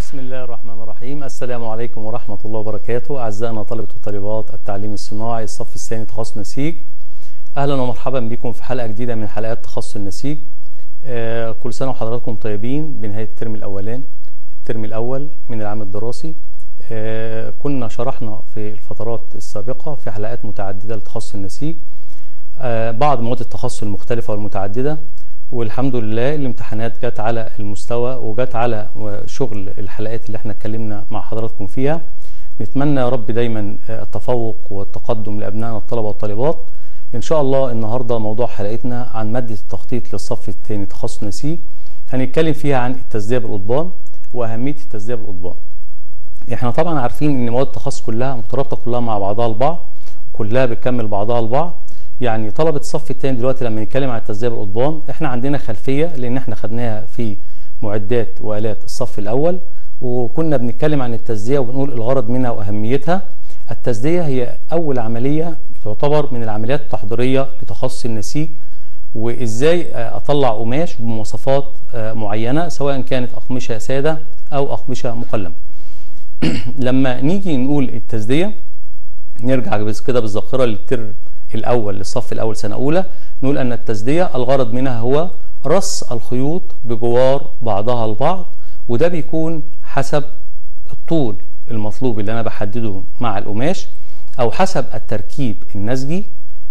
بسم الله الرحمن الرحيم السلام عليكم ورحمة الله وبركاته أعزائنا طلبة وطالبات التعليم الصناعي الصف الثاني تخصص نسيج أهلا ومرحبا بكم في حلقة جديدة من حلقات تخصص النسيج آه كل سنة وحضراتكم طيبين بنهاية الترم الأولاني الترم الأول من العام الدراسي آه كنا شرحنا في الفترات السابقة في حلقات متعددة لتخصص النسيج آه بعض مواد التخصص المختلفة والمتعددة والحمد لله الامتحانات جت على المستوى وجت على شغل الحلقات اللي احنا اتكلمنا مع حضراتكم فيها نتمنى يا رب دايما التفوق والتقدم لابنائنا الطلبه والطالبات ان شاء الله النهارده موضوع حلقتنا عن ماده التخطيط للصف الثاني تخصص نسيج هنتكلم فيها عن التسديه بالقضبان واهميه التسديه بالقضبان احنا طبعا عارفين ان مواد التخصص كلها مترابطه كلها مع بعضها البعض كلها بتكمل بعضها البعض يعني طلبة الصف الثاني دلوقتي لما نتكلم عن التسديه بالقضبان احنا عندنا خلفيه لان احنا خدناها في معدات والات الصف الاول وكنا بنتكلم عن التسديه وبنقول الغرض منها واهميتها التسديه هي اول عمليه تعتبر من العمليات التحضيريه لتخصص النسيج وازاي اطلع قماش بمواصفات معينه سواء كانت اقمشه ساده او اقمشه مقلمه لما نيجي نقول التسديه نرجع بس كده بالذاكره للترم الأول للصف الأول سنة أولى نقول أن التسدية الغرض منها هو رص الخيوط بجوار بعضها البعض وده بيكون حسب الطول المطلوب اللي أنا بحدده مع القماش أو حسب التركيب النسجي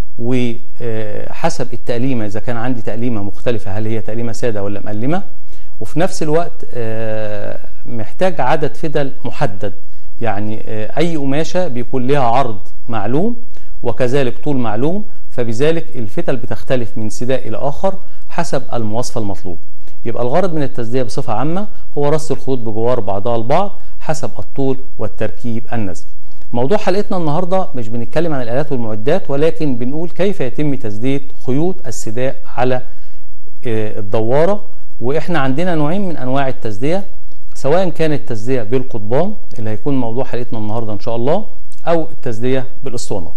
وحسب التقليمة إذا كان عندي تقليمة مختلفة هل هي تقليمة سادة ولا مقلمة وفي نفس الوقت محتاج عدد فدل محدد يعني أي قماشة بيكون لها عرض معلوم وكذلك طول معلوم فبذلك الفتل بتختلف من سداء إلى آخر حسب المواصفة المطلوب يبقى الغرض من التسدية بصفة عامة هو رص الخيوط بجوار بعضها البعض حسب الطول والتركيب النسجي موضوع حلقتنا النهاردة مش بنتكلم عن الآلات والمعدات ولكن بنقول كيف يتم تسديد خيوط السداء على الدوارة وإحنا عندنا نوعين من أنواع التسدية سواء كانت التسدية بالقضبان اللي هيكون موضوع حلقتنا النهاردة إن شاء الله أو التسدية بالأسطوانات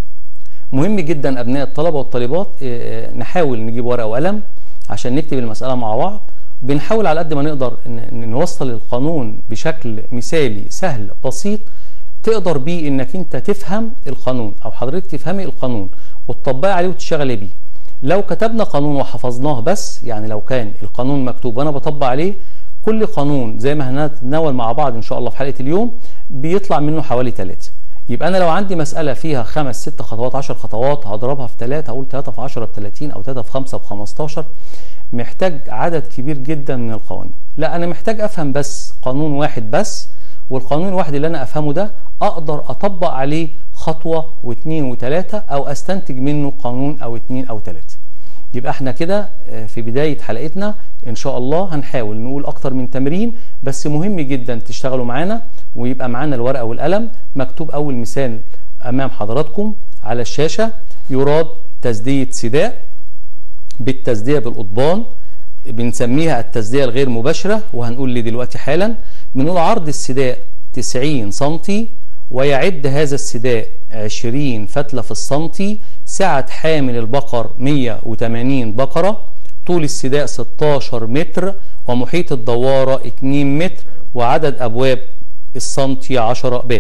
مهم جدا ابناء الطلبه والطالبات نحاول نجيب ورقه وقلم عشان نكتب المساله مع بعض بنحاول على قد ما نقدر نوصل القانون بشكل مثالي سهل بسيط تقدر بيه انك انت تفهم القانون او حضرتك تفهمي القانون وتطبقي عليه وتشتغلي بيه لو كتبنا قانون وحفظناه بس يعني لو كان القانون مكتوب وانا بطبق عليه كل قانون زي ما هنتناول مع بعض ان شاء الله في حلقه اليوم بيطلع منه حوالي ثلاثه يبقى انا لو عندي مساله فيها خمس ست خطوات 10 خطوات هضربها في 3 اقول 3 في 10 ب 30 او 3 في 5 ب 15 محتاج عدد كبير جدا من القوانين لا انا محتاج افهم بس قانون واحد بس والقانون الواحد اللي انا افهمه ده اقدر اطبق عليه خطوه واثنين وثلاثه او استنتج منه قانون او اثنين او ثلاثه يبقى احنا كده في بدايه حلقتنا ان شاء الله هنحاول نقول اكتر من تمرين بس مهم جدا تشتغلوا معانا ويبقى معانا الورقه والقلم مكتوب اول مثال امام حضراتكم على الشاشه يراد تسديه سداء بالتسديه بالقضبان بنسميها التسديه الغير مباشره وهنقول لي دلوقتي حالا بنقول عرض السداء 90 سم ويعد هذا السداء 20 فتله في السنتي سعه حامل البقر 180 بقره طول السداء 16 متر ومحيط الدواره 2 متر وعدد ابواب السنتي 10 باب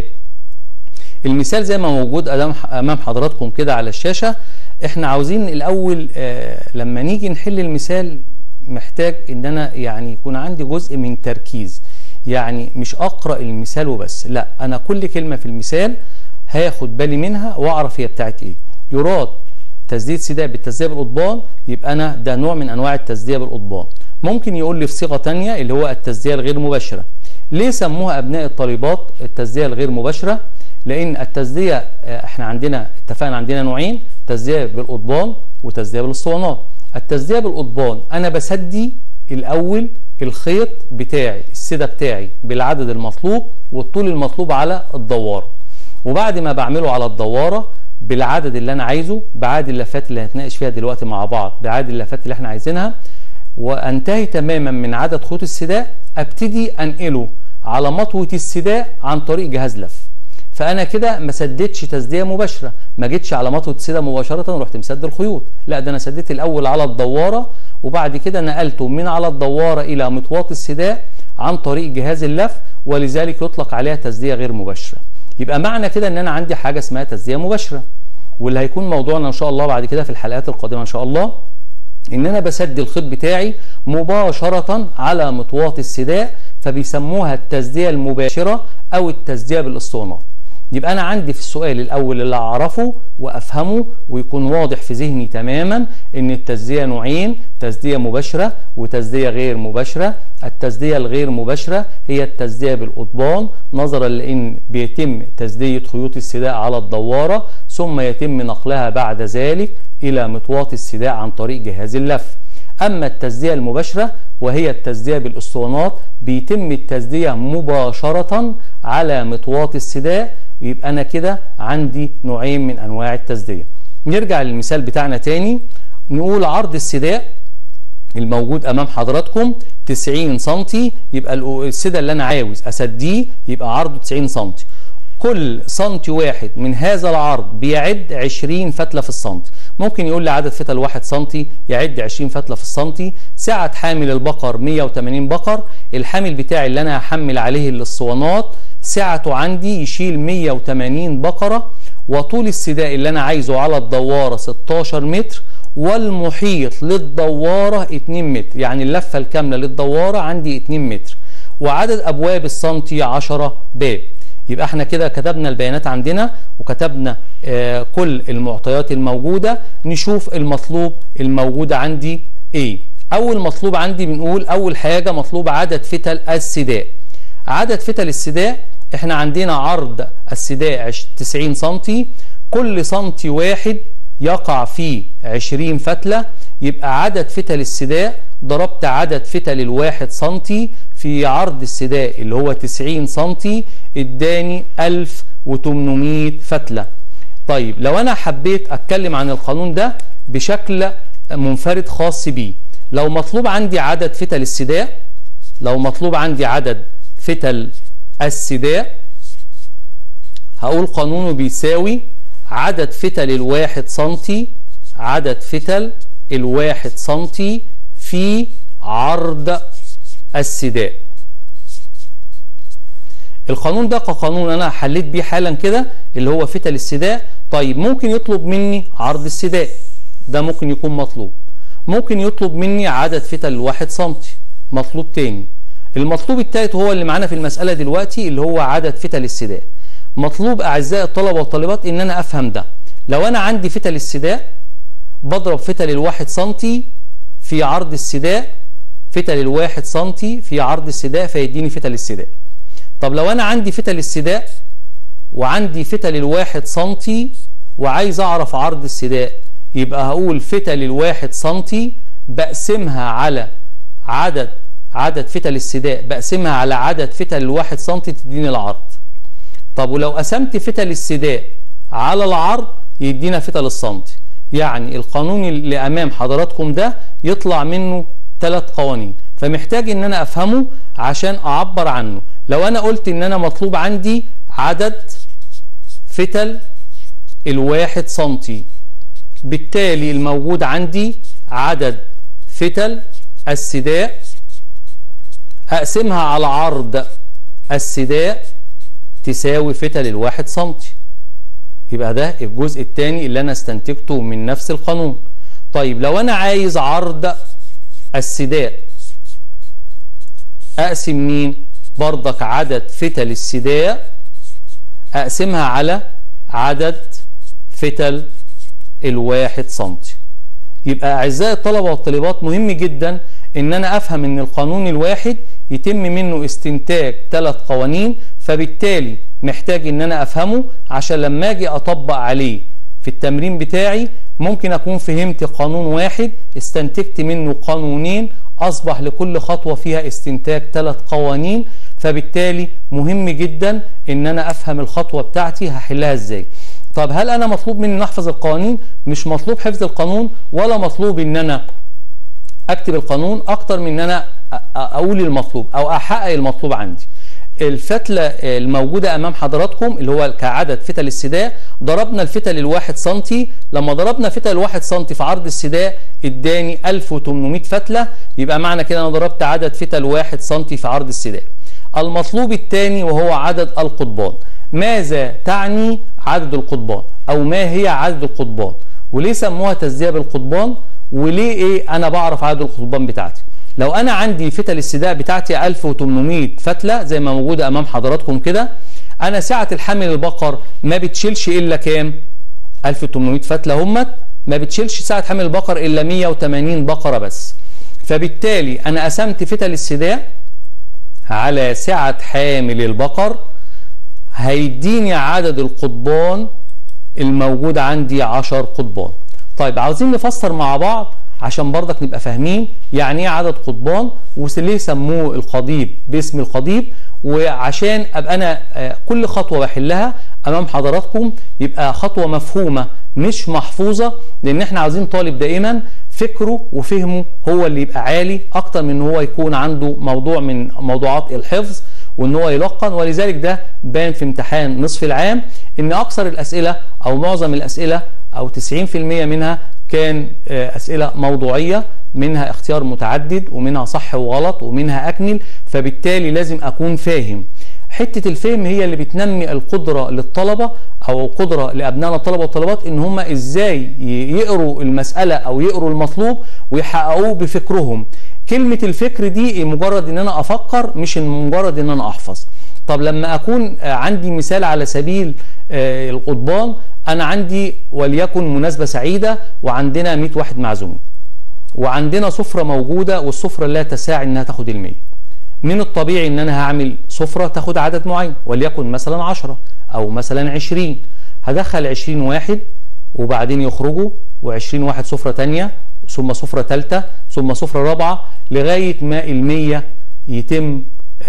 المثال زي ما موجود امام حضراتكم كده على الشاشه احنا عاوزين الاول آه لما نيجي نحل المثال محتاج ان انا يعني يكون عندي جزء من تركيز يعني مش اقرا المثال وبس لا انا كل كلمه في المثال هاخد بالي منها واعرف هي بتاعت ايه يراد تسديد سداء بالتسديه بالقضبان يبقى انا ده نوع من انواع التسديه بالقضبان ممكن يقول لي في صيغه ثانيه اللي هو التسديه الغير مباشره ليه سموها ابناء الطالبات التسديه الغير مباشره لان التسديه احنا عندنا اتفقنا عندنا نوعين تسديه بالقضبان وتسديه بالاسطوانات التسديه بالقضبان انا بسدي الاول الخيط بتاعي السده بتاعي بالعدد المطلوب والطول المطلوب على الدواره وبعد ما بعمله على الدواره بالعدد اللي انا عايزه بعدد اللفات اللي هنتناقش فيها دلوقتي مع بعض بعدد اللفات اللي احنا عايزينها وانتهي تماما من عدد خيوط السداء ابتدي انقله على مطوه السداء عن طريق جهاز لف فانا كده ما سددتش تسديه مباشره ما جيتش على مطوه السداء مباشره ورحت مسد الخيوط لا ده انا سديت الاول على الدواره وبعد كده نقلته من على الدواره الى مطواط السداء عن طريق جهاز اللف ولذلك يطلق عليها تسديه غير مباشره يبقى معنى كده ان انا عندي حاجه اسمها تسديه مباشره واللي هيكون موضوعنا ان شاء الله بعد كده في الحلقات القادمه ان شاء الله ان انا بسدي الخيط بتاعي مباشره على مطواط السداء فبيسموها التسديه المباشره او التسديه بالاسطوانات يبقى انا عندي في السؤال الاول اللي اعرفه وافهمه ويكون واضح في ذهني تماما ان التسديه نوعين تسديه مباشره وتسديه غير مباشره التسديه الغير مباشره هي التسديه بالقضبان نظرا لان بيتم تسديه خيوط السداء على الدواره ثم يتم نقلها بعد ذلك الى مطواط السداء عن طريق جهاز اللف اما التسديه المباشره وهي التسديه بالاسطوانات بيتم التسديه مباشره على مطواط السداء يبقى انا كده عندي نوعين من انواع التسديه نرجع للمثال بتاعنا تاني نقول عرض السداء الموجود امام حضراتكم 90 سم يبقى السداء اللي انا عاوز اسديه يبقى عرضه 90 سم كل سنتي واحد من هذا العرض بيعد 20 فتله في السنتي ممكن يقول لي عدد فتل 1 سنتي يعد 20 فتله في السنتي سعه حامل البقر 180 بقر الحامل بتاعي اللي انا هحمل عليه الاسطوانات سعته عندي يشيل 180 بقره وطول السداء اللي انا عايزه على الدواره 16 متر والمحيط للدواره 2 متر يعني اللفه الكامله للدواره عندي 2 متر وعدد ابواب السنتي 10 باب يبقى احنا كده كتبنا البيانات عندنا وكتبنا آه كل المعطيات الموجودة نشوف المطلوب الموجود عندي ايه اول مطلوب عندي بنقول اول حاجة مطلوب عدد فتل السداء عدد فتل السداء احنا عندنا عرض السداء 90 سنتي كل سنتي واحد يقع فيه 20 فتلة يبقى عدد فتل السداء ضربت عدد فتل الواحد سنتي في عرض السداء اللي هو 90 سنتي اداني 1800 فتلة طيب لو انا حبيت اتكلم عن القانون ده بشكل منفرد خاص بيه لو مطلوب عندي عدد فتل السداء لو مطلوب عندي عدد فتل السداء هقول قانونه بيساوي عدد فتل الواحد سنتي عدد فتل الواحد سنتي في عرض السداء القانون ده كقانون انا حليت بيه حالا كده اللي هو فتل السداء طيب ممكن يطلب مني عرض السداء ده ممكن يكون مطلوب ممكن يطلب مني عدد فتل الواحد سنتي مطلوب تاني المطلوب التالت هو اللي معانا في المسألة دلوقتي اللي هو عدد فتل السداء مطلوب أعزائي الطلبة والطالبات إن أنا أفهم ده لو أنا عندي فتل السداء بضرب فتل الواحد سنتي في عرض السداء فتل الواحد سنتي في عرض السداء فيديني فتل السداء طب لو أنا عندي فتل السداء وعندي فتل الواحد سنتي وعايز أعرف عرض السداء يبقى هقول فتل الواحد سنتي بقسمها على عدد عدد فتل السداء بقسمها على عدد فتل الواحد سنتي تديني العرض طب ولو قسمت فتل السداء على العرض يدينا فتل السنتي يعني القانون اللي امام حضراتكم ده يطلع منه ثلاث قوانين فمحتاج ان انا افهمه عشان اعبر عنه لو انا قلت ان انا مطلوب عندي عدد فتل الواحد سنتي بالتالي الموجود عندي عدد فتل السداء اقسمها على عرض السداء تساوي فتل الواحد سنتي يبقى ده الجزء الثاني اللي انا استنتجته من نفس القانون طيب لو انا عايز عرض السداء اقسم مين برضك عدد فتل السداء اقسمها على عدد فتل الواحد سنتي يبقى اعزائي الطلبه والطالبات مهم جدا ان انا افهم ان القانون الواحد يتم منه استنتاج ثلاث قوانين فبالتالي محتاج ان انا افهمه عشان لما اجي اطبق عليه في التمرين بتاعي ممكن اكون فهمت قانون واحد استنتجت منه قانونين اصبح لكل خطوه فيها استنتاج ثلاث قوانين فبالتالي مهم جدا ان انا افهم الخطوه بتاعتي هحلها ازاي طب هل انا مطلوب مني احفظ القوانين مش مطلوب حفظ القانون ولا مطلوب ان انا اكتب القانون اكتر من ان انا اقول المطلوب او احقق المطلوب عندي الفتلة الموجودة أمام حضراتكم اللي هو كعدد فتل السداء ضربنا الفتل الواحد سنتي لما ضربنا فتل الواحد سنتي في عرض السداء اداني 1800 فتلة يبقى معنى كده أنا ضربت عدد فتل واحد سنتي في عرض السداء المطلوب الثاني وهو عدد القضبان ماذا تعني عدد القضبان او ما هي عدد القضبان وليه سموها تزدية بالقضبان وليه ايه انا بعرف عدد القضبان بتاعتي لو انا عندي فتل السداء بتاعتي 1800 فتله زي ما موجوده امام حضراتكم كده انا سعه الحمل البقر ما بتشيلش الا كام 1800 فتله همت ما بتشيلش سعه حمل البقر الا 180 بقره بس فبالتالي انا قسمت فتل السداء على سعه حامل البقر هيديني عدد القضبان الموجود عندي 10 قضبان طيب عاوزين نفسر مع بعض عشان برضك نبقى فاهمين يعني ايه عدد قضبان وليه سموه القضيب باسم القضيب وعشان ابقى انا كل خطوه بحلها امام حضراتكم يبقى خطوه مفهومه مش محفوظه لان احنا عاوزين طالب دائما فكره وفهمه هو اللي يبقى عالي اكتر من ان هو يكون عنده موضوع من موضوعات الحفظ وان هو يلقن ولذلك ده بان في امتحان نصف العام ان اكثر الاسئله او معظم الاسئله او 90% منها كان اسئله موضوعيه منها اختيار متعدد ومنها صح وغلط ومنها اكمل فبالتالي لازم اكون فاهم حته الفهم هي اللي بتنمي القدره للطلبه او قدره لابنائنا الطلبه والطالبات ان هم ازاي يقروا المساله او يقروا المطلوب ويحققوه بفكرهم كلمه الفكر دي مجرد ان انا افكر مش مجرد ان انا احفظ طب لما اكون عندي مثال على سبيل القضبان انا عندي وليكن مناسبه سعيده وعندنا 100 واحد معزومين وعندنا سفره موجوده والسفره لا تساع انها تاخد ال 100 من الطبيعي ان انا هعمل سفره تاخد عدد معين وليكن مثلا 10 او مثلا 20 هدخل 20 واحد وبعدين يخرجوا و20 واحد سفره ثانيه ثم سفره ثالثه ثم سفره رابعه لغايه ما ال 100 يتم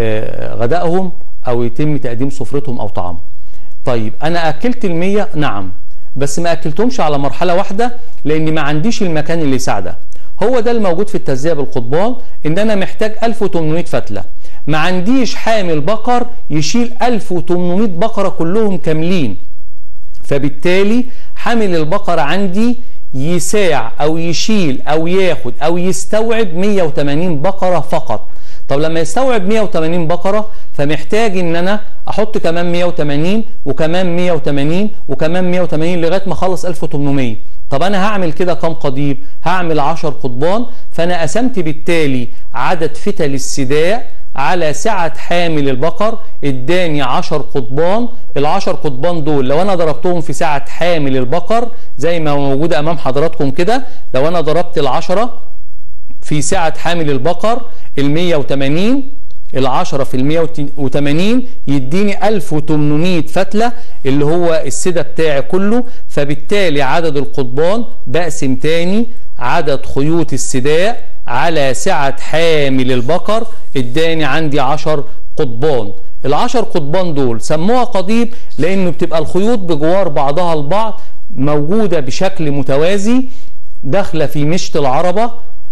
غدائهم او يتم تقديم سفرتهم او طعامهم طيب انا اكلت المية نعم بس ما اكلتهمش على مرحله واحده لان ما عنديش المكان اللي يساعده هو ده الموجود في التزييه بالقضبان ان انا محتاج 1800 فتله ما عنديش حامل بقر يشيل 1800 بقره كلهم كاملين فبالتالي حامل البقر عندي يساع او يشيل او ياخد او يستوعب 180 بقره فقط طب لما يستوعب 180 بقره فمحتاج ان انا احط كمان 180 وكمان 180 وكمان 180 لغايه ما اخلص 1800 طب انا هعمل كده كام قضيب هعمل 10 قضبان فانا قسمت بالتالي عدد فتل السداء على سعة حامل البقر اداني 10 قضبان ال10 قضبان دول لو انا ضربتهم في سعة حامل البقر زي ما موجودة امام حضراتكم كده لو انا ضربت العشرة في سعة حامل البقر ال 180 العشرة في المية وتمانين يديني ألف وتمنمية فتلة اللي هو السدة بتاعي كله فبالتالي عدد القضبان بقسم تاني عدد خيوط السداء على سعة حامل البقر اداني عندي عشر قضبان العشر قضبان دول سموها قضيب لانه بتبقى الخيوط بجوار بعضها البعض موجودة بشكل متوازي داخلة في مشط العربة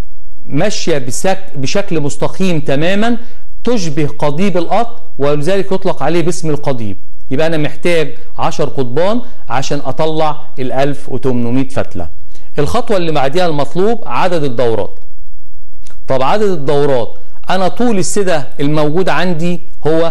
ماشية بشكل مستقيم تماما تشبه قضيب القط ولذلك يطلق عليه باسم القضيب يبقى انا محتاج 10 قضبان عشان اطلع ال 1800 فتله الخطوه اللي بعديها المطلوب عدد الدورات طب عدد الدورات انا طول السده الموجود عندي هو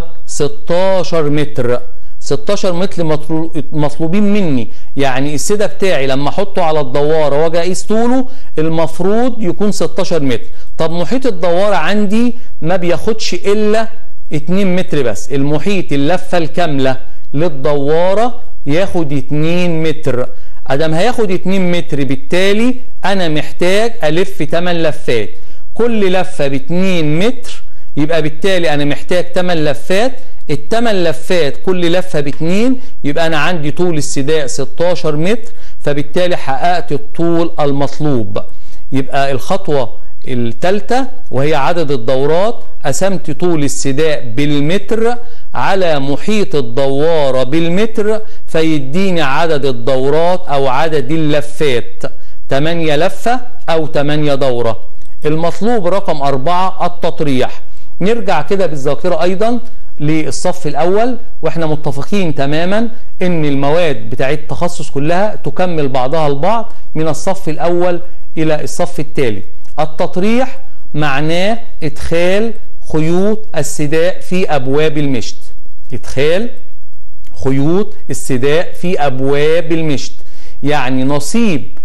16 متر 16 متر مطلوبين مني يعني السده بتاعي لما احطه على الدواره واجي اقيس طوله المفروض يكون 16 متر طب محيط الدواره عندي ما بياخدش الا 2 متر بس المحيط اللفه الكامله للدواره ياخد 2 متر ادم هياخد 2 متر بالتالي انا محتاج الف 8 لفات كل لفه ب 2 متر يبقى بالتالي انا محتاج 8 لفات الثمان لفات كل لفه باتنين يبقى انا عندي طول السداء 16 متر فبالتالي حققت الطول المطلوب يبقى الخطوه الثالثه وهي عدد الدورات قسمت طول السداء بالمتر على محيط الدواره بالمتر فيديني عدد الدورات او عدد اللفات 8 لفه او 8 دوره المطلوب رقم أربعة التطريح نرجع كده بالذاكرة أيضا للصف الأول وإحنا متفقين تماما إن المواد بتاعت التخصص كلها تكمل بعضها البعض من الصف الأول إلى الصف التالي التطريح معناه إدخال خيوط السداء في أبواب المشت إدخال خيوط السداء في أبواب المشت يعني نصيب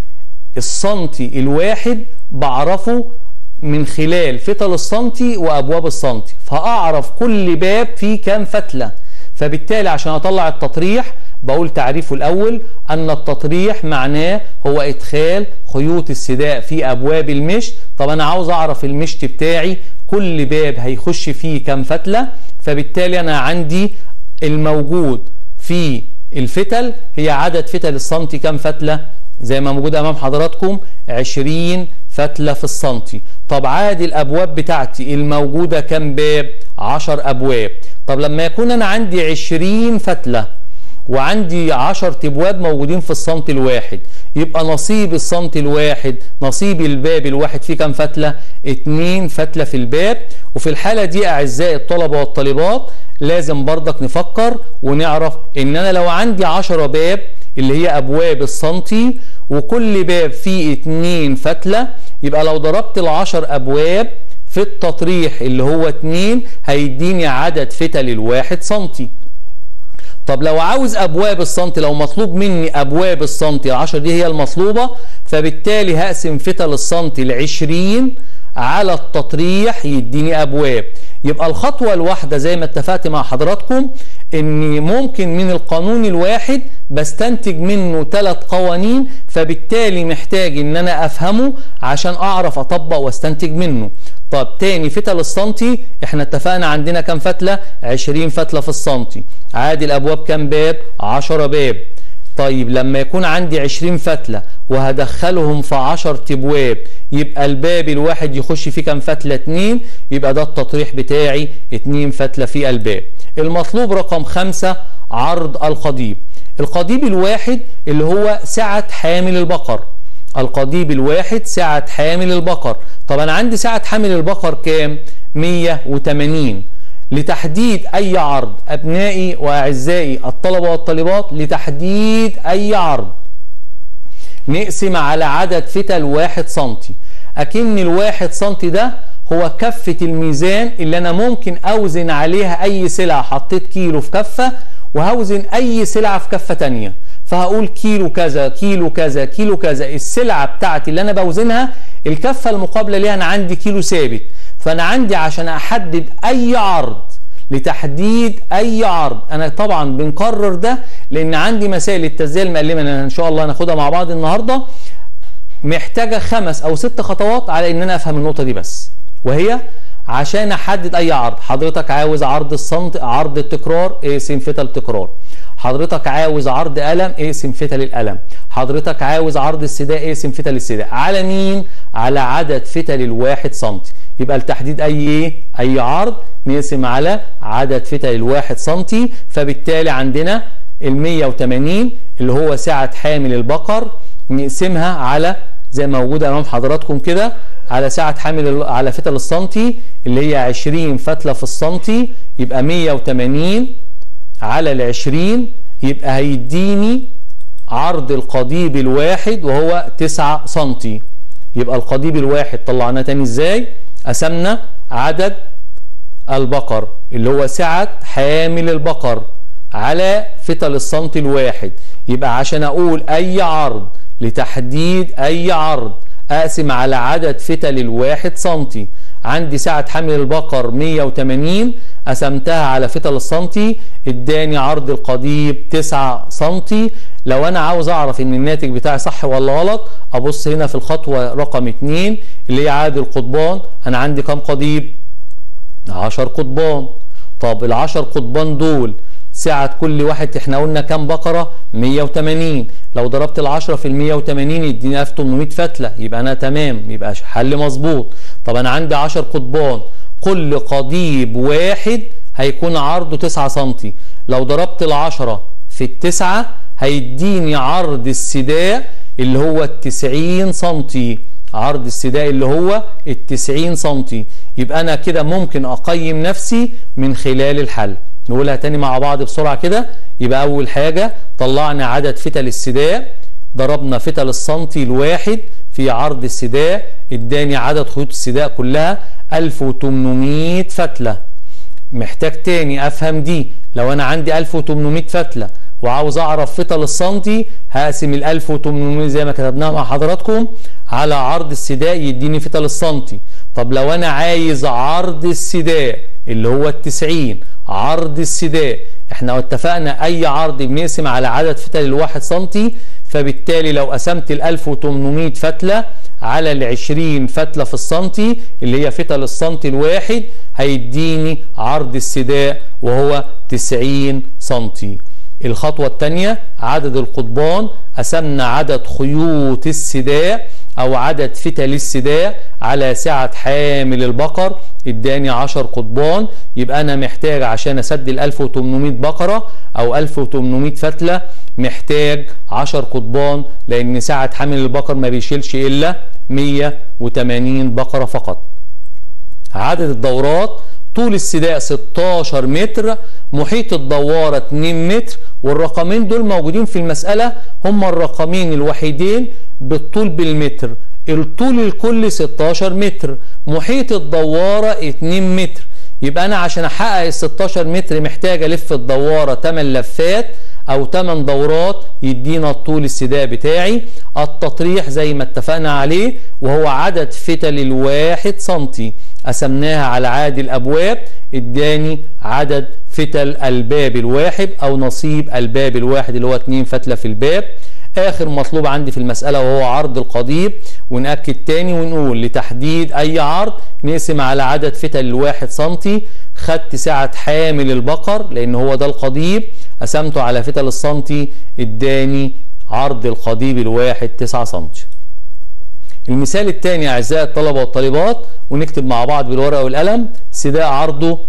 السنتي الواحد بعرفه من خلال فتل السنتي وأبواب السنتي فأعرف كل باب فيه كام فتلة فبالتالي عشان أطلع التطريح بقول تعريفه الأول أن التطريح معناه هو إدخال خيوط السداء في أبواب المشت طب أنا عاوز أعرف المشت بتاعي كل باب هيخش فيه كام فتلة فبالتالي أنا عندي الموجود في الفتل هي عدد فتل السنتي كام فتلة زي ما موجود أمام حضراتكم 20 فتلة في السنتي طب عادي الأبواب بتاعتي الموجودة كام باب 10 أبواب طب لما يكون أنا عندي 20 فتلة وعندي 10 ابواب موجودين في السنتي الواحد يبقى نصيب السنتي الواحد نصيب الباب الواحد فيه كام فتله؟ اتنين فتله في الباب وفي الحاله دي اعزائي الطلبه والطالبات لازم برضك نفكر ونعرف ان انا لو عندي 10 باب اللي هي ابواب السنتي وكل باب فيه اتنين فتله يبقى لو ضربت العشر ابواب في التطريح اللي هو اتنين هيديني عدد فتل الواحد سنتي طب لو عاوز ابواب السنتي لو مطلوب مني ابواب السنتي ال10 دي هي المطلوبه فبالتالي هقسم فتل السنتي ل 20 على التطريح يديني ابواب يبقى الخطوه الواحده زي ما اتفقت مع حضراتكم ان ممكن من القانون الواحد بستنتج منه ثلاث قوانين فبالتالي محتاج ان انا افهمه عشان اعرف اطبق واستنتج منه طب تاني فتل السنتي احنا اتفقنا عندنا كام فتله 20 فتله في السنتي عادي الابواب كام باب 10 باب طيب لما يكون عندي 20 فتله وهدخلهم في 10 ابواب يبقى الباب الواحد يخش فيه كام فتله 2 يبقى ده التطريح بتاعي 2 فتله في الباب المطلوب رقم 5 عرض القضيب القضيب الواحد اللي هو سعة حامل البقر القضيب الواحد سعة حامل البقر طب انا عندي سعة حامل البقر كام 180 لتحديد اي عرض ابنائي واعزائي الطلبة والطالبات لتحديد اي عرض نقسم على عدد فتل واحد سنتي اكن الواحد سنتي ده هو كفة الميزان اللي انا ممكن اوزن عليها اي سلعة حطيت كيلو في كفة وهوزن اي سلعة في كفة تانية فهقول كيلو كذا كيلو كذا كيلو كذا السلعة بتاعتي اللي انا بوزنها الكفة المقابلة ليها انا عندي كيلو ثابت فانا عندي عشان احدد اي عرض لتحديد اي عرض انا طبعا بنكرر ده لان عندي مسائل التزيين المقلمه اللي ان شاء الله هناخدها مع بعض النهارده محتاجه خمس او ست خطوات على ان انا افهم النقطه دي بس وهي عشان احدد اي عرض حضرتك عاوز عرض الصمت عرض التكرار اقسم فتل تكرار حضرتك عاوز عرض قلم اقسم فتل القلم حضرتك عاوز عرض السداء اقسم فتل السداء على مين على عدد فتل الواحد سنتي يبقى لتحديد اي ايه اي عرض نقسم على عدد فتل الواحد سنتي فبالتالي عندنا ال 180 اللي هو سعة حامل البقر نقسمها على زي ما موجودة امام حضراتكم كده على سعة حامل على فتل السنتي اللي هي 20 فتلة في السنتي يبقى 180 على ال 20 يبقى هيديني عرض القضيب الواحد وهو 9 سنتي يبقى القضيب الواحد طلعناه تاني ازاي قسمنا عدد البقر اللي هو سعة حامل البقر على فتل السنتي الواحد يبقى عشان اقول اي عرض لتحديد اي عرض اقسم على عدد فتل الواحد سنتي عندي سعة حمل البقر 180 قسمتها على فتل السنتي اداني عرض القضيب 9 سنتي لو انا عاوز اعرف ان الناتج بتاعي صح ولا غلط ابص هنا في الخطوة رقم 2 اللي هي عدد القضبان انا عندي كام قضيب 10 قضبان طب ال 10 قضبان دول سعة كل واحد احنا قلنا كام بقرة 180 لو ضربت ال10 في ال 180 يديني 1800 فتلة يبقى انا تمام يبقى حل مظبوط طب انا عندي 10 قضبان كل قضيب واحد هيكون عرضه 9 سم لو ضربت ال10 في التسعة هيديني عرض السداء اللي هو ال 90 سم عرض السداء اللي هو ال 90 سم يبقى انا كده ممكن اقيم نفسي من خلال الحل نقولها تاني مع بعض بسرعة كده يبقى أول حاجة طلعنا عدد فتل السداء ضربنا فتل السنتي الواحد في في عرض السداء اداني عدد خيوط السداء كلها 1800 فتلة محتاج تاني افهم دي لو انا عندي 1800 فتلة وعاوز اعرف فتل السنتي هقسم ال 1800 زي ما كتبناها مع حضراتكم على عرض السداء يديني فتل السنتي طب لو انا عايز عرض السداء اللي هو ال 90 عرض السداء احنا اتفقنا اي عرض بنقسم على عدد فتل الواحد سنتي فبالتالي لو قسمت ال 1800 فتله على ال 20 فتله في السنتي اللي هي فتل السنتي الواحد هيديني عرض السداء وهو 90 سنتي الخطوة الثانية عدد القضبان قسمنا عدد خيوط السداء أو عدد فتل السداء على سعة حامل البقر اداني 10 قضبان يبقى أنا محتاج عشان أسدل 1800 بقرة أو 1800 فتلة محتاج 10 قضبان لأن سعة حامل البقر ما بيشيلش إلا 180 بقرة فقط عدد الدورات طول السداء 16 متر محيط الدوارة 2 متر والرقمين دول موجودين في المسألة هم الرقمين الوحيدين بالطول بالمتر الطول الكلي 16 متر محيط الدوارة 2 متر يبقى أنا عشان أحقق ال 16 متر محتاج ألف الدوارة 8 لفات او 8 دورات يدينا الطول السداء بتاعي التطريح زي ما اتفقنا عليه وهو عدد فتل الواحد سنتي قسمناها على عدد الابواب اداني عدد فتل الباب الواحد او نصيب الباب الواحد اللي هو 2 فتله في الباب اخر مطلوب عندي في المساله وهو عرض القضيب ونأكد تاني ونقول لتحديد اي عرض نقسم على عدد فتل الواحد سنتي خدت سعة حامل البقر لان هو ده القضيب قسمته على فتل السنتي اداني عرض القضيب الواحد 9 سنتي المثال الثاني اعزائي الطلبه والطالبات ونكتب مع بعض بالورقه والقلم سداء عرضه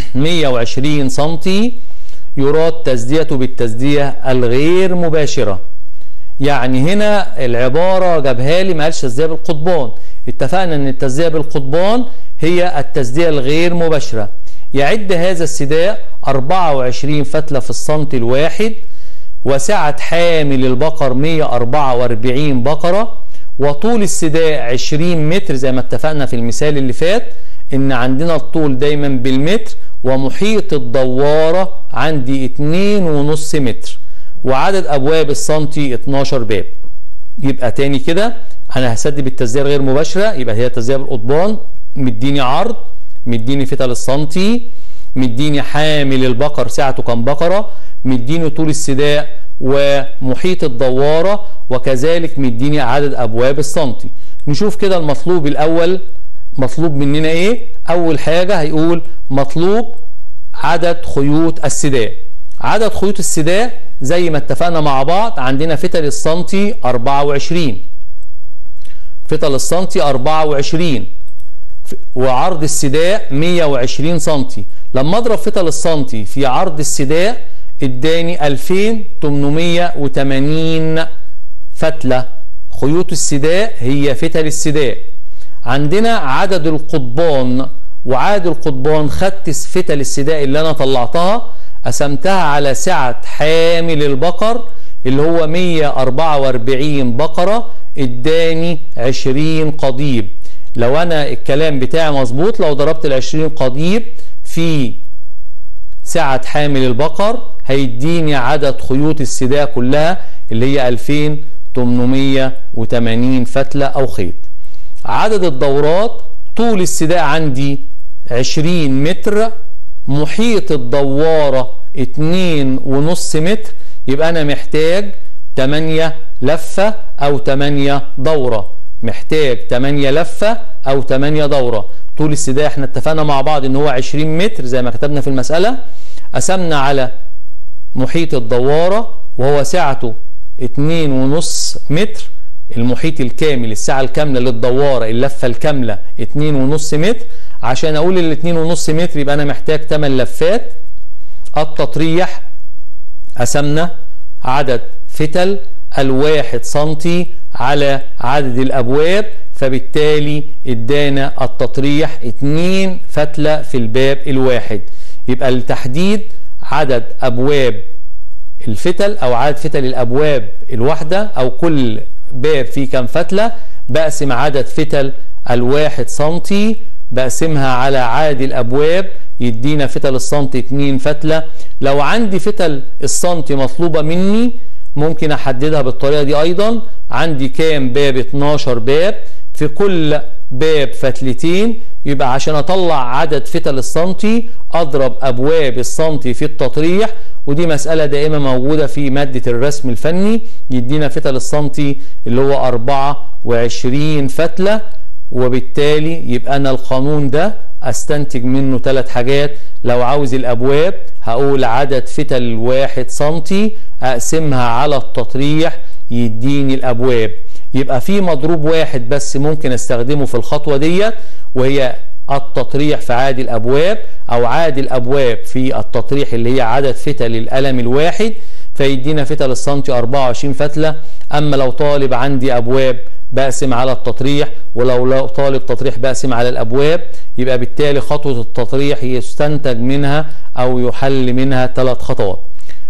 120 سنتي يراد تسديته بالتسديه الغير مباشره يعني هنا العباره جابها لي ما قالش تسديه بالقضبان اتفقنا ان التسديه بالقضبان هي التسديه الغير مباشره يعد هذا السداء 24 فتله في السنتي الواحد وسعه حامل البقر 144 بقره وطول السداء 20 متر زي ما اتفقنا في المثال اللي فات ان عندنا الطول دايما بالمتر ومحيط الدوارة عندي 2.5 متر وعدد ابواب السنتي 12 باب يبقى تاني كده انا هسدي بالتسديه الغير مباشره يبقى هي تسديه بالقضبان مديني عرض مديني فتل السنتي مديني حامل البقر سعته كام بقره مديني طول السداء ومحيط الدوارة وكذلك مديني عدد أبواب السنتي نشوف كده المطلوب الأول مطلوب مننا إيه أول حاجة هيقول مطلوب عدد خيوط السداء عدد خيوط السداء زي ما اتفقنا مع بعض عندنا فتل السنتي 24 فتل السنتي 24 وعرض السداء 120 سنتي لما اضرب فتل السنتي في عرض السداء اداني 2880 فتلة خيوط السداء هي فتل السداء عندنا عدد القضبان وعدد القضبان خدت فتل السداء اللي انا طلعتها قسمتها على سعة حامل البقر اللي هو 144 بقرة اداني 20 قضيب لو انا الكلام بتاعي مظبوط لو ضربت ال 20 قضيب في سعة حامل البقر هيديني عدد خيوط السداء كلها اللي هي 2880 فتلة أو خيط عدد الدورات طول السداء عندي 20 متر محيط الدوارة 2.5 متر يبقى أنا محتاج 8 لفة أو 8 دورة محتاج 8 لفة أو 8 دورة طول السداء احنا اتفقنا مع بعض ان هو 20 متر زي ما كتبنا في المسألة قسمنا على محيط الدوارة وهو سعته 2.5 متر المحيط الكامل السعة الكاملة للدوارة اللفة الكاملة 2.5 متر عشان اقول ال 2.5 متر يبقى انا محتاج 8 لفات التطريح قسمنا عدد فتل الواحد سنتي على عدد الابواب فبالتالي ادانا التطريح 2 فتلة في الباب الواحد يبقى لتحديد عدد ابواب الفتل او عدد فتل الابواب الواحده او كل باب فيه كام فتله بقسم عدد فتل الواحد سنتي بقسمها على عدد الابواب يدينا فتل السنتي 2 فتله لو عندي فتل السنتي مطلوبه مني ممكن احددها بالطريقه دي ايضا عندي كام باب 12 باب في كل باب فتلتين يبقى عشان اطلع عدد فتل السنتي اضرب ابواب السنتي في التطريح ودي مسألة دائما موجودة في مادة الرسم الفني يدينا فتل السنتي اللي هو 24 فتلة وبالتالي يبقى أنا القانون ده أستنتج منه ثلاث حاجات لو عاوز الأبواب هقول عدد فتل الواحد سنتي أقسمها على التطريح يديني الأبواب يبقى في مضروب واحد بس ممكن استخدمه في الخطوة ديت وهي التطريح في عادي الأبواب أو عادي الأبواب في التطريح اللي هي عدد فتل القلم الواحد فيدينا فتل السنتي 24 فتلة أما لو طالب عندي أبواب بقسم على التطريح ولو لو طالب تطريح بقسم على الأبواب يبقى بالتالي خطوة التطريح يستنتج منها أو يحل منها ثلاث خطوات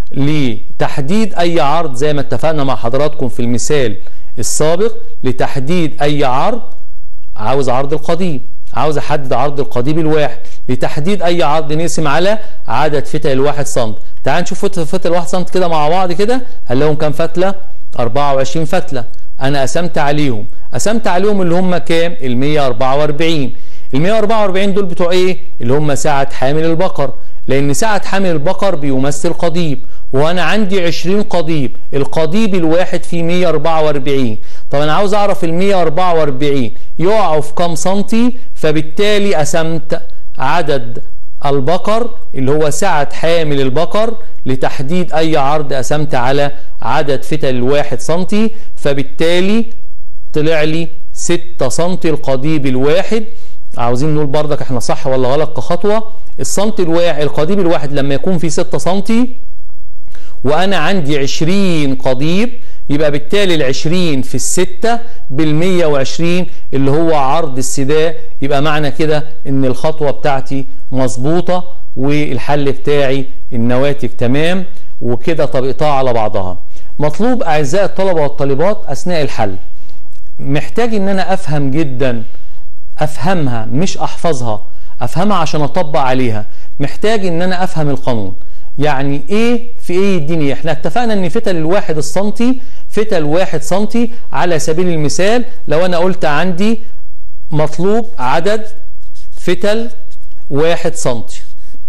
لتحديد أي عرض زي ما اتفقنا مع حضراتكم في المثال السابق لتحديد أي عرض عاوز عرض القضيب عاوز احدد عرض القضيب الواحد لتحديد اي عرض نقسم على عدد فتل الواحد سم تعال نشوف فتل الواحد سم كده مع بعض كده هنلاقيهم كام فتله 24 فتله انا قسمت عليهم قسمت عليهم اللي هم كام ال 144 ال 144 دول بتوع ايه اللي هم سعه حامل البقر لان سعه حامل البقر بيمثل قضيب وانا عندي 20 قضيب القضيب الواحد فيه 144 طب انا عاوز اعرف ال 144 يقعوا في كام سنتي فبالتالي قسمت عدد البقر اللي هو سعة حامل البقر لتحديد اي عرض قسمت على عدد فتل الواحد سنتي فبالتالي طلع لي 6 سنتي القضيب الواحد عاوزين نقول بردك احنا صح ولا غلط كخطوة السنتي الواحد القضيب الواحد لما يكون فيه 6 سنتي وانا عندي 20 قضيب يبقى بالتالي ال 20 في الستة بال 120 اللي هو عرض السداء يبقى معنى كده ان الخطوة بتاعتي مظبوطة والحل بتاعي النواتج تمام وكده طبقتها على بعضها مطلوب اعزائي الطلبة والطالبات اثناء الحل محتاج ان انا افهم جدا افهمها مش احفظها افهمها عشان اطبق عليها محتاج ان انا افهم القانون يعني ايه في ايه يديني احنا اتفقنا ان فتل الواحد السنتي فتل واحد سنتي على سبيل المثال لو انا قلت عندي مطلوب عدد فتل واحد سنتي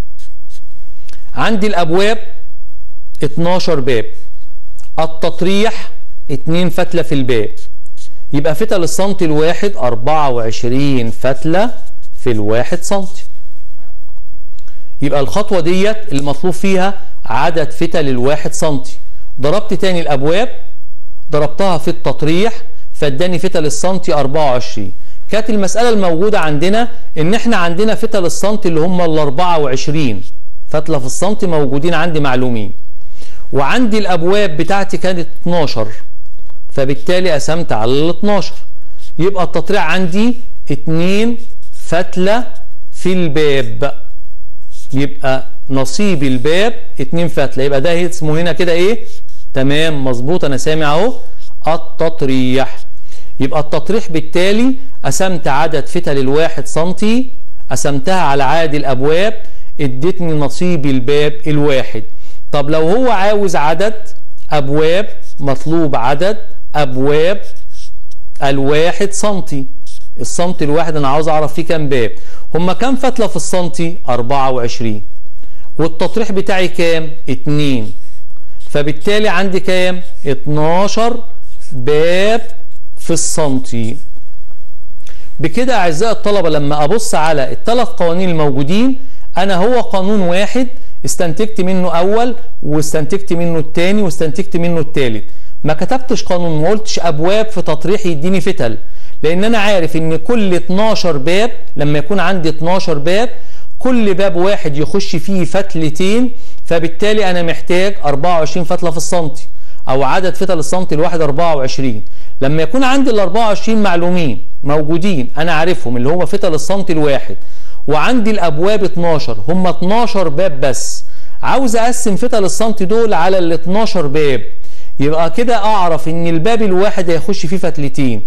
عندي الابواب 12 باب التطريح 2 فتلة في الباب يبقى فتل السنتي الواحد 24 فتلة في الواحد سنتي يبقى الخطوة ديت المطلوب فيها عدد فتل الواحد سنتي ضربت تاني الأبواب ضربتها في التطريح فاداني فتل السنتي 24 كانت المسألة الموجودة عندنا إن إحنا عندنا فتل السنتي اللي هم ال 24 فتلة في السنتي موجودين عندي معلومين وعندي الأبواب بتاعتي كانت 12 فبالتالي قسمت على ال 12 يبقى التطريح عندي 2 فتلة في الباب يبقى نصيب الباب 2 فتله يبقى ده اسمه هنا كده ايه تمام مظبوط انا سامع اهو التطريح يبقى التطريح بالتالي قسمت عدد فتل الواحد سنتي قسمتها على عدد الابواب ادتني نصيب الباب الواحد طب لو هو عاوز عدد ابواب مطلوب عدد ابواب الواحد سنتي السنتي الواحد انا عاوز اعرف فيه كام باب هما كام فتله في السنتي 24 والتطريح بتاعي كام 2 فبالتالي عندي كام 12 باب في السنتي بكده اعزائي الطلبه لما ابص على الثلاث قوانين الموجودين انا هو قانون واحد استنتجت منه اول واستنتجت منه الثاني واستنتجت منه الثالث ما كتبتش قانون ما قلتش ابواب في تطريح يديني فتل لان انا عارف ان كل 12 باب لما يكون عندي 12 باب كل باب واحد يخش فيه فتلتين فبالتالي انا محتاج 24 فتله في السنتي او عدد فتل السنتي الواحد 24 لما يكون عندي ال 24 معلومين موجودين انا عارفهم اللي هو فتل السنتي الواحد وعندي الابواب 12 هم 12 باب بس عاوز اقسم فتل السنتي دول على ال 12 باب يبقى كده اعرف ان الباب الواحد هيخش فيه فتلتين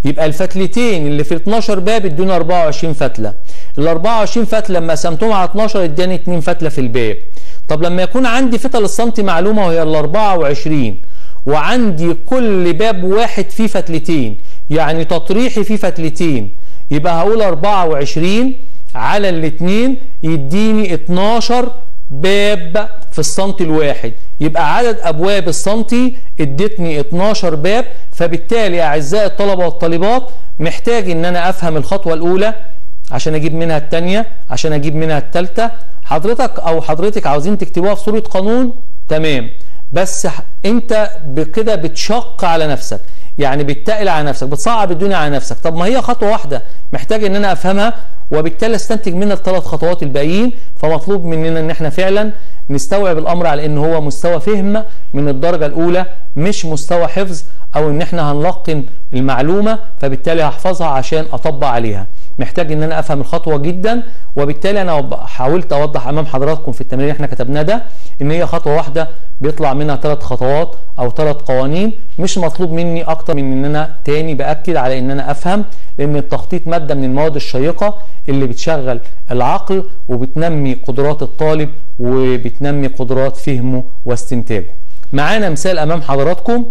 يبقى الفتلتين اللي في 12 باب ادوني 24 فتله ال 24 فتله لما قسمتهم على 12 اداني 2 فتله في الباب طب لما يكون عندي فتل السنتي معلومه وهي ال 24 وعندي كل باب واحد فيه فتلتين يعني تطريحي فيه فتلتين يبقى هقول 24 على الاثنين يديني 12 باب في السنتي الواحد يبقى عدد ابواب السنتي ادتني 12 باب فبالتالي اعزائي الطلبه والطالبات محتاج ان انا افهم الخطوه الاولى عشان اجيب منها الثانيه عشان اجيب منها الثالثه حضرتك او حضرتك عاوزين تكتبوها في صوره قانون تمام بس انت بكده بتشق على نفسك يعني بتتقل على نفسك بتصعب الدنيا على نفسك طب ما هي خطوه واحده محتاج ان انا افهمها وبالتالي استنتج منها الثلاث خطوات الباقيين فمطلوب مننا ان احنا فعلا نستوعب الامر على ان هو مستوى فهم من الدرجه الاولى مش مستوى حفظ او ان احنا هنلقن المعلومه فبالتالي هحفظها عشان اطبق عليها محتاج ان انا افهم الخطوه جدا وبالتالي انا حاولت اوضح امام حضراتكم في التمرين اللي احنا كتبناه ده ان هي خطوه واحده بيطلع منها ثلاث خطوات او ثلاث قوانين مش مطلوب مني اكتر من ان انا تاني باكد على ان انا افهم لان التخطيط ماده من المواد الشيقه اللي بتشغل العقل وبتنمي قدرات الطالب وبتنمي قدرات فهمه واستنتاجه معانا مثال امام حضراتكم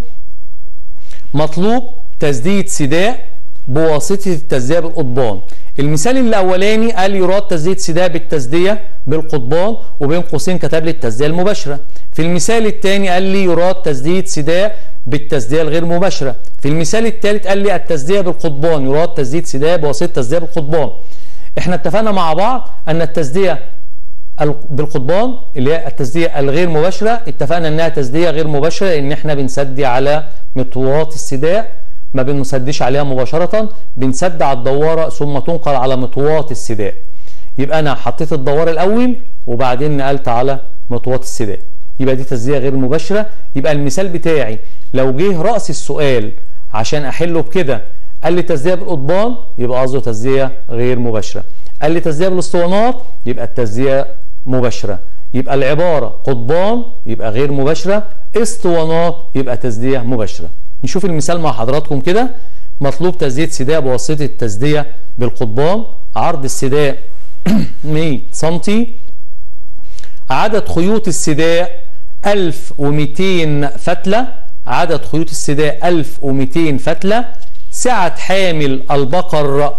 مطلوب تسديد سداء بواسطه التسديه بالقضبان المثال الاولاني قال يراد تسديد سداء بالتسديه بالقضبان وبين قوسين كتب لي التسديه المباشره في المثال الثاني قال لي يراد تسديد سداء بالتسديه الغير مباشره في المثال الثالث قال لي التسديه بالقضبان يراد تسديد سداء بواسطه التسديه بالقضبان احنا اتفقنا مع بعض ان التسديه بالقضبان اللي هي التسديه الغير مباشره اتفقنا انها تسديه غير مباشره لان احنا بنسدي على مطوات السداء ما بنسدش عليها مباشره بنسد على الدواره ثم تنقل على مطوات السداء يبقى انا حطيت الدوار الاول وبعدين نقلت على مطوات السداء يبقى دي تسديه غير مباشره يبقى المثال بتاعي لو جه راس السؤال عشان احله بكده قال لي تسديه بالقضبان يبقى قصده تسديه غير مباشره قال لي تسديه بالاسطوانات يبقى التسديه مباشره يبقى العباره قضبان يبقى غير مباشره اسطوانات يبقى تسديه مباشره نشوف المثال مع حضراتكم كده مطلوب تسديد سداء بواسطه التسديه بالقضبان عرض السداء 100 سم عدد خيوط السداء 1200 فتله عدد خيوط السداء 1200 فتله سعة حامل البقر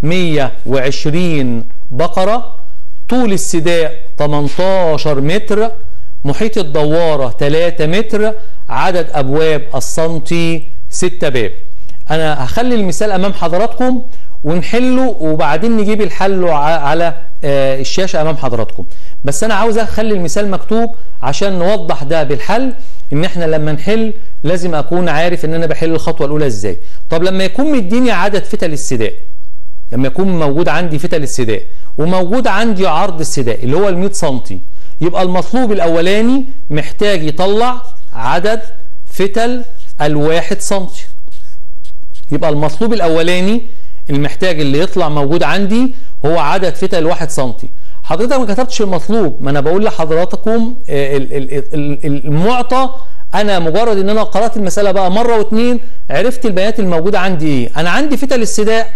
120 بقرة طول السداء 18 متر محيط الدوارة 3 متر عدد أبواب السنتي 6 باب أنا هخلي المثال أمام حضراتكم ونحله وبعدين نجيب الحل على الشاشة أمام حضراتكم بس أنا عاوز أخلي المثال مكتوب عشان نوضح ده بالحل ان احنا لما نحل لازم اكون عارف ان انا بحل الخطوه الاولى ازاي طب لما يكون مديني عدد فتل السداء لما يكون موجود عندي فتل السداء وموجود عندي عرض السداء اللي هو ال 100 سم يبقى المطلوب الاولاني محتاج يطلع عدد فتل الواحد سم يبقى المطلوب الاولاني المحتاج اللي يطلع موجود عندي هو عدد فتل الواحد سم حضرتك ما كتبتش المطلوب ما انا بقول لحضراتكم المعطى انا مجرد ان انا قرات المساله بقى مره واثنين عرفت البيانات الموجوده عندي ايه انا عندي فتل السداء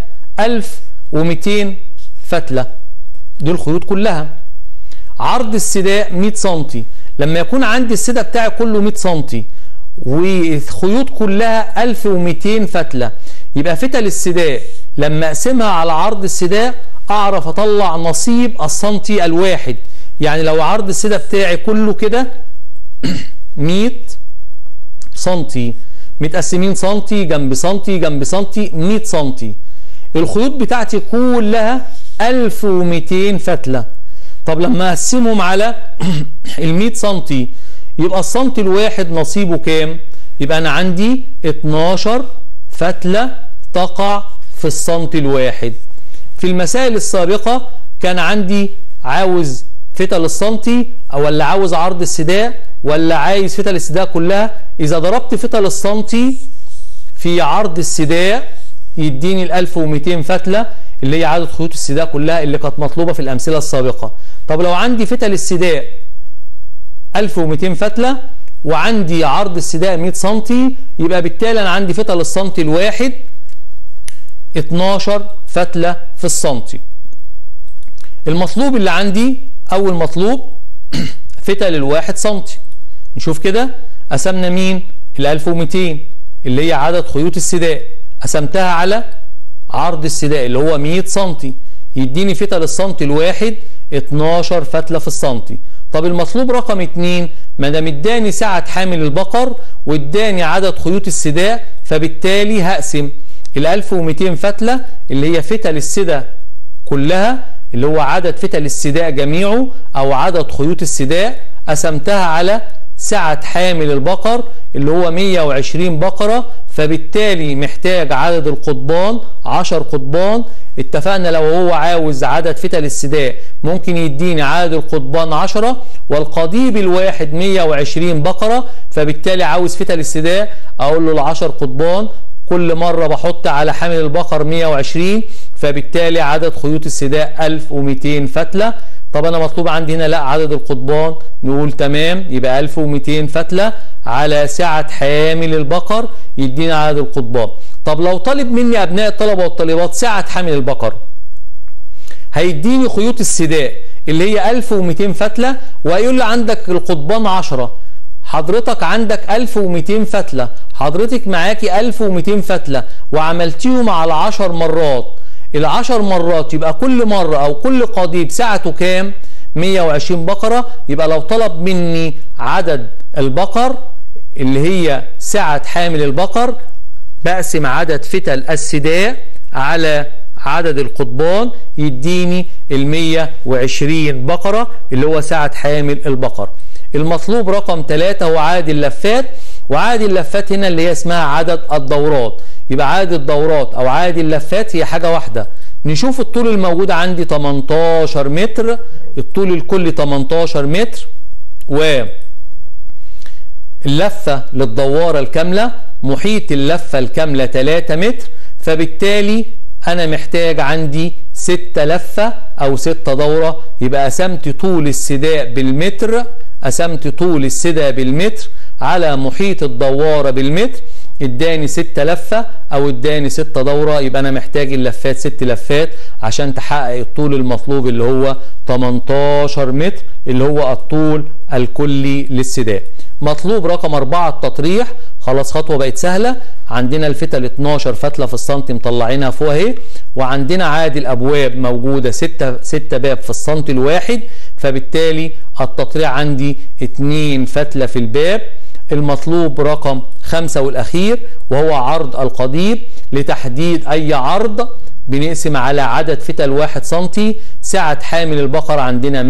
1200 فتله دي الخيوط كلها عرض السداء 100 سم لما يكون عندي السداء بتاعي كله 100 سم والخيوط كلها 1200 فتله يبقى فتل السداء لما اقسمها على عرض السداء اعرف اطلع نصيب السنتي الواحد يعني لو عرض السدة بتاعي كله كده 100 سنتي متقسمين سنتي جنب سنتي جنب سنتي 100 سنتي الخيوط بتاعتي كلها 1200 فتلة طب لما اقسمهم على ال 100 سنتي يبقى السنتي الواحد نصيبه كام يبقى انا عندي 12 فتلة تقع في السنتي الواحد في المسائل السابقة كان عندي عاوز فتل السنتي او ولا عاوز عرض السداء ولا عايز فتل السداء كلها اذا ضربت فتل السنتي في عرض السداء يديني ال 1200 فتله اللي هي عدد خيوط السداء كلها اللي كانت مطلوبه في الامثله السابقه طب لو عندي فتل السداء 1200 فتله وعندي عرض السداء 100 سم يبقى بالتالي انا عندي فتل السنتي الواحد 12 فتلة في السنتي المطلوب اللي عندي أول مطلوب فتل الواحد سنتي نشوف كده قسمنا مين ال 1200 اللي هي عدد خيوط السداء قسمتها على عرض السداء اللي هو 100 سنتي يديني فتل السنتي الواحد 12 فتله في السنتي طب المطلوب رقم 2 ما دام اداني سعه حامل البقر واداني عدد خيوط السداء فبالتالي هقسم ال 1200 فتله اللي هي فتل السداء كلها اللي هو عدد فتل السداء جميعه او عدد خيوط السداء قسمتها على سعة حامل البقر اللي هو 120 بقرة فبالتالي محتاج عدد القضبان 10 قضبان اتفقنا لو هو عاوز عدد فتل السداء ممكن يديني عدد القضبان 10 والقضيب الواحد 120 بقرة فبالتالي عاوز فتل السداء اقول له العشر قضبان كل مرة بحط على حامل البقر 120 فبالتالي عدد خيوط السداء 1200 فتلة طب انا مطلوب عندي هنا لا عدد القضبان نقول تمام يبقى 1200 فتله على سعه حامل البقر يدينا عدد القضبان طب لو طالب مني ابناء الطلبه والطالبات سعه حامل البقر هيديني خيوط السداء اللي هي 1200 فتله وهيقول لي عندك القضبان 10 حضرتك عندك 1200 فتله حضرتك معاكي 1200 فتله وعملتيهم على 10 مرات العشر مرات يبقى كل مرة أو كل قضيب سعته كام 120 بقرة يبقى لو طلب مني عدد البقر اللي هي سعة حامل البقر بقسم عدد فتل السداء على عدد القضبان يديني ال 120 بقرة اللي هو سعة حامل البقر المطلوب رقم 3 هو عدد اللفات وعدد اللفات هنا اللي هي اسمها عدد الدورات يبقى عدد الدورات او عدد اللفات هي حاجه واحده نشوف الطول الموجود عندي 18 متر الطول الكلي 18 متر و اللفه للدواره الكامله محيط اللفه الكامله 3 متر فبالتالي انا محتاج عندي 6 لفه او 6 دوره يبقى قسمت طول السداء بالمتر قسمت طول السداء بالمتر على محيط الدواره بالمتر اداني ستة لفة او اداني ستة دورة يبقى انا محتاج اللفات ست لفات عشان تحقق الطول المطلوب اللي هو 18 متر اللي هو الطول الكلي للسداء مطلوب رقم أربعة التطريح خلاص خطوة بقت سهلة عندنا الفتل 12 فتلة في السنتي مطلعينها فوق اهي وعندنا عادي الأبواب موجودة ستة, ستة باب في السنتي الواحد فبالتالي التطريح عندي 2 فتلة في الباب المطلوب رقم خمسة والأخير وهو عرض القضيب لتحديد أي عرض بنقسم على عدد فتل واحد سنتي سعة حامل البقرة عندنا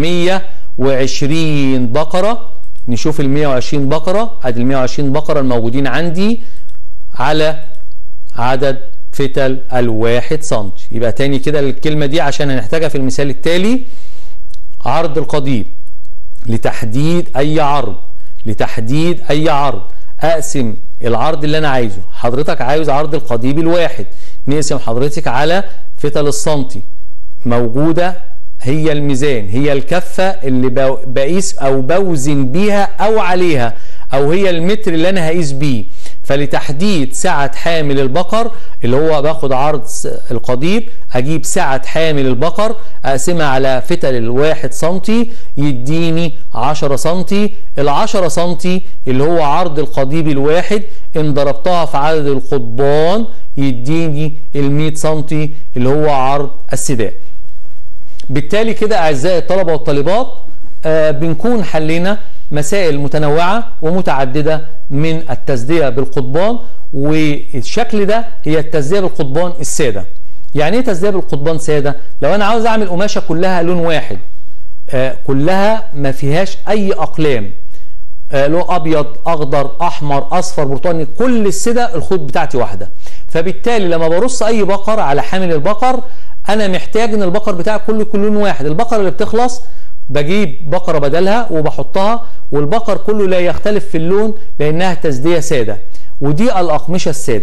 120 بقرة نشوف ال 120 بقرة ادي ال 120 بقرة الموجودين عندي على عدد فتل الواحد سنتي يبقى تاني كده الكلمة دي عشان هنحتاجها في المثال التالي عرض القضيب لتحديد أي عرض لتحديد أي عرض أقسم العرض اللي أنا عايزه حضرتك عايز عرض القضيب الواحد نقسم حضرتك على فتل السنتي موجودة هي الميزان هي الكفة اللي بقيس أو بوزن بيها أو عليها أو هي المتر اللي أنا هقيس بيه فلتحديد سعة حامل البقر اللي هو باخد عرض القضيب اجيب سعة حامل البقر اقسمها على فتل الواحد سنتي يديني 10 سنتي العشرة سنتي اللي هو عرض القضيب الواحد ان ضربتها في عدد القضبان يديني ال100 سنتي اللي هو عرض السداء بالتالي كده اعزائي الطلبة والطالبات آه بنكون حلينا مسائل متنوعة ومتعددة من التسدية بالقضبان والشكل ده هي التسدية بالقضبان السادة يعني ايه تسدية بالقضبان سادة لو انا عاوز اعمل قماشة كلها لون واحد آه كلها ما فيهاش اي اقلام آه لون ابيض اخضر احمر اصفر برتقاني كل السدة الخيوط بتاعتي واحدة فبالتالي لما برص اي بقر على حامل البقر انا محتاج ان البقر بتاعي كله يكون لون واحد البقرة اللي بتخلص بجيب بقرة بدلها وبحطها والبقر كله لا يختلف في اللون لأنها تسدية سادة ودي الأقمشة السادة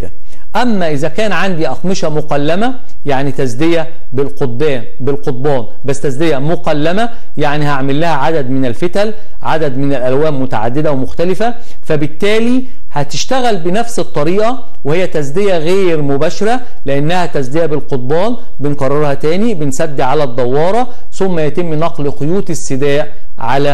اما اذا كان عندي اقمشه مقلمه يعني تسديه بالقضبان بالقضبان بس تسديه مقلمه يعني هعمل لها عدد من الفتل عدد من الالوان متعدده ومختلفه فبالتالي هتشتغل بنفس الطريقه وهي تسديه غير مباشره لانها تسديه بالقضبان بنكررها تاني بنسد على الدواره ثم يتم نقل خيوط السداء على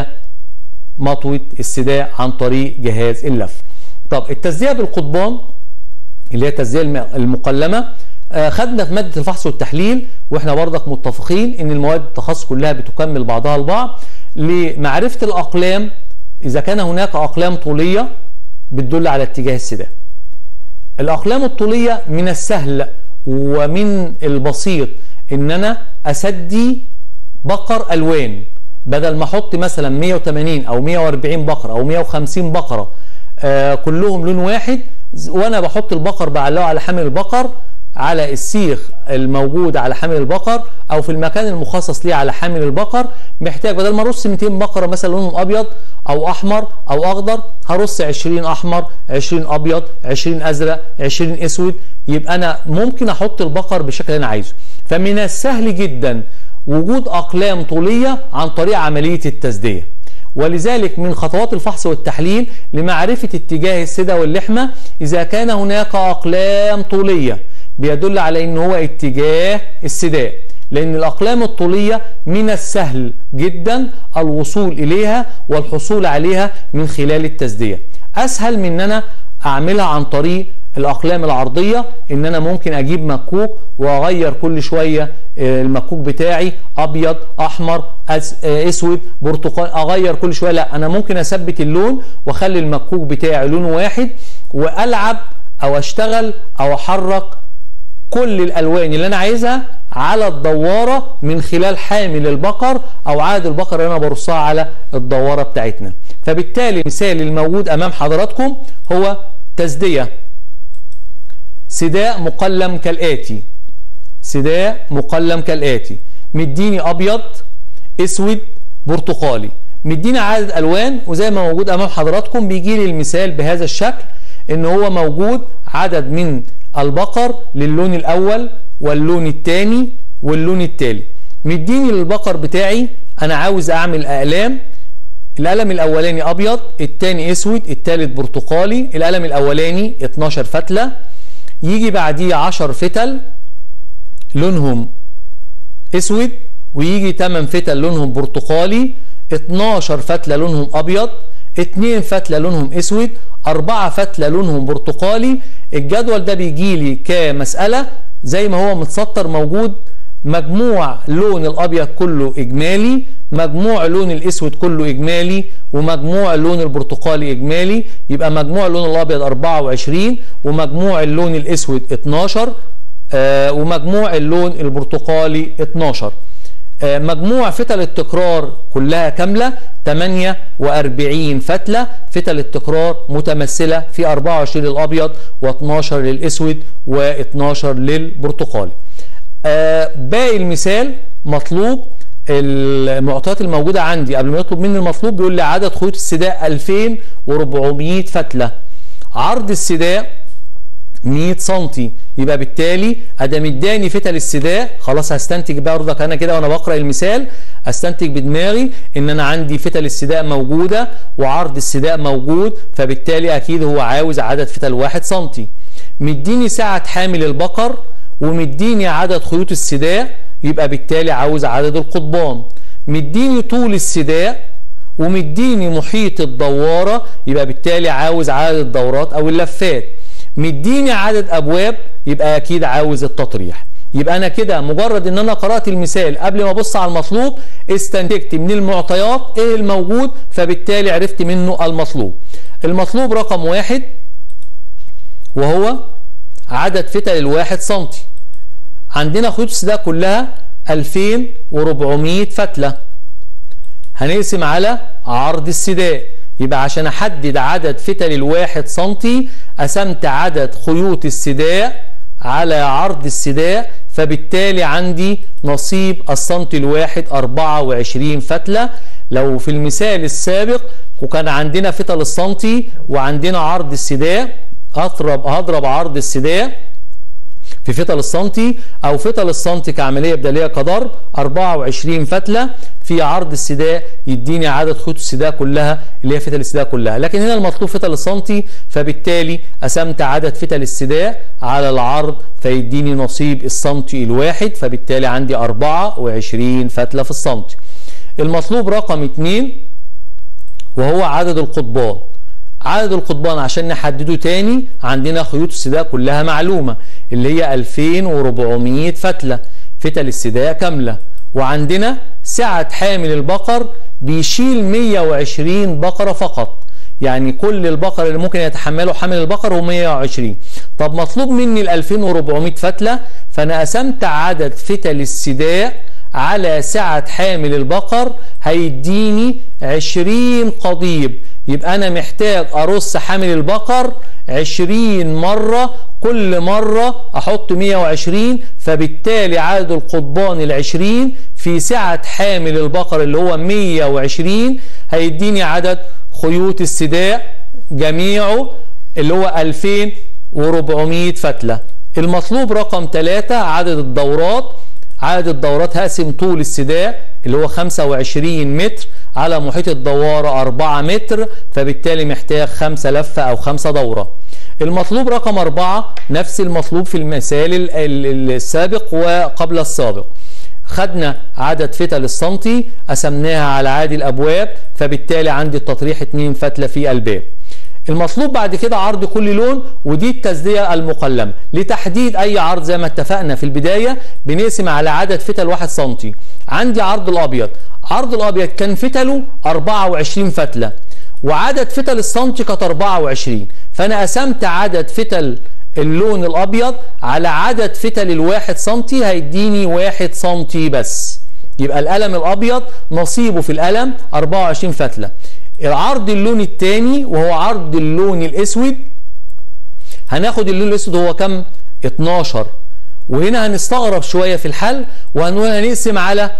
مطوه السداء عن طريق جهاز اللف طب التسديه بالقضبان اللي هي التسديه المقلمه آه خدنا في ماده الفحص والتحليل واحنا برضك متفقين ان المواد التخصص كلها بتكمل بعضها البعض لمعرفه الاقلام اذا كان هناك اقلام طوليه بتدل على اتجاه السداء الاقلام الطوليه من السهل ومن البسيط ان انا اسدي بقر الوان بدل ما احط مثلا 180 او 140 بقره او 150 بقره آه كلهم لون واحد وانا بحط البقر بعلقه على حامل البقر على السيخ الموجود على حامل البقر او في المكان المخصص ليه على حامل البقر محتاج بدل ما ارص 200 بقره مثلا لونهم ابيض او احمر او اخضر هرص 20 احمر 20 ابيض 20 ازرق 20 اسود يبقى انا ممكن احط البقر بالشكل اللي انا عايزه فمن السهل جدا وجود اقلام طوليه عن طريق عمليه التسديه ولذلك من خطوات الفحص والتحليل لمعرفة اتجاه السدى واللحمة إذا كان هناك أقلام طولية بيدل على أن هو اتجاه السداء لأن الأقلام الطولية من السهل جدا الوصول إليها والحصول عليها من خلال التسدية أسهل من أن أنا أعملها عن طريق الاقلام العرضيه ان انا ممكن اجيب مكوك واغير كل شويه المكوك بتاعي ابيض احمر اسود برتقال اغير كل شويه لا انا ممكن اثبت اللون واخلي المكوك بتاعي لون واحد والعب او اشتغل او احرك كل الالوان اللي انا عايزها على الدواره من خلال حامل البقر او عاد البقر اللي انا برصها على الدواره بتاعتنا فبالتالي المثال الموجود امام حضراتكم هو تسديه سداء مقلم كالآتي سداء مقلم كالآتي مديني أبيض أسود برتقالي مديني عدد ألوان وزي ما موجود أمام حضراتكم بيجي لي المثال بهذا الشكل إن هو موجود عدد من البقر للون الأول واللون الثاني واللون التالي مديني للبقر بتاعي أنا عاوز أعمل أقلام القلم الأولاني أبيض الثاني أسود الثالث برتقالي القلم الأولاني 12 فتلة يجي بعديه 10 فتل لونهم اسود ويجي 8 فتل لونهم برتقالي 12 فتله لونهم ابيض 2 فتله لونهم اسود 4 فتله لونهم برتقالي الجدول ده بيجي لي كمساله زي ما هو متسطر موجود مجموع لون الابيض كله اجمالي مجموع لون الاسود كله اجمالي ومجموع اللون البرتقالي اجمالي يبقى مجموع اللون الابيض 24 ومجموع اللون الاسود 12 آه ومجموع اللون البرتقالي 12 آه مجموع فتل التكرار كلها كامله 48 فتله فتل التكرار متمثله في 24 للابيض و12 للاسود و12 للبرتقالي آه باقي المثال مطلوب المعطيات الموجودة عندي قبل ما يطلب مني المطلوب بيقول لي عدد خيوط السداء 2400 فتلة عرض السداء 100 سم يبقى بالتالي ادام اداني فتل السداء خلاص هستنتج برضك انا كده وانا بقرا المثال استنتج بدماغي ان انا عندي فتل السداء موجوده وعرض السداء موجود فبالتالي اكيد هو عاوز عدد فتل 1 سم مديني سعه حامل البقر ومديني عدد خيوط السداء يبقى بالتالي عاوز عدد القضبان مديني طول السداء ومديني محيط الدوارة يبقى بالتالي عاوز عدد الدورات او اللفات مديني عدد ابواب يبقى اكيد عاوز التطريح يبقى انا كده مجرد ان انا قرات المثال قبل ما ابص على المطلوب استنتجت من المعطيات ايه الموجود فبالتالي عرفت منه المطلوب المطلوب رقم واحد وهو عدد فتل الواحد سنتي عندنا خيوط السداء كلها 2400 فتلة هنقسم على عرض السداء يبقى عشان احدد عدد فتل الواحد سنتي قسمت عدد خيوط السداء على عرض السداء فبالتالي عندي نصيب السنتي الواحد 24 فتلة لو في المثال السابق وكان عندنا فتل السنتي وعندنا عرض السداء اضرب هضرب عرض السداء في فتل السنتي او فتل السنتي كعمليه بداليه كضرب 24 فتله في عرض السداء يديني عدد خيوط السداء كلها اللي هي فتل السداء كلها لكن هنا المطلوب فتل السنتي فبالتالي قسمت عدد فتل السداء على العرض فيديني نصيب السنتي الواحد فبالتالي عندي 24 فتله في السنتي المطلوب رقم 2 وهو عدد القضبان عدد القضبان عشان نحدده تاني عندنا خيوط السداء كلها معلومة اللي هي 2400 فتلة فتل السداء كاملة وعندنا سعة حامل البقر بيشيل 120 بقرة فقط يعني كل البقر اللي ممكن يتحمله حامل البقر هو 120 طب مطلوب مني ال 2400 فتلة فأنا قسمت عدد فتل السداء على سعة حامل البقر هيديني 20 قضيب يبقى أنا محتاج أرص حامل البقر 20 مرة كل مرة أحط 120 فبالتالي عدد القضبان العشرين في سعة حامل البقر اللي هو 120 هيديني عدد خيوط السداء جميعه اللي هو 2400 فتلة المطلوب رقم 3 عدد الدورات عدد الدورات هقسم طول السداء اللي هو 25 متر على محيط الدوارة 4 متر فبالتالي محتاج 5 لفة أو 5 دورة المطلوب رقم 4 نفس المطلوب في المثال السابق وقبل السابق خدنا عدد فتل السنتي قسمناها على عادي الأبواب فبالتالي عندي التطريح 2 فتلة في الباب المطلوب بعد كده عرض كل لون ودي التسدية المقلمة لتحديد أي عرض زي ما اتفقنا في البداية بنقسم على عدد فتل 1 سنتي عندي عرض الأبيض عرض الأبيض كان فتله 24 فتلة وعدد فتل السنتي كانت 24 فأنا قسمت عدد فتل اللون الأبيض على عدد فتل الواحد سنتي هيديني واحد سنتي بس يبقى القلم الأبيض نصيبه في القلم 24 فتلة العرض اللون الثاني وهو عرض اللون الاسود هناخد اللون الاسود هو كم 12 وهنا هنستغرب شويه في الحل وهنقول هنقسم على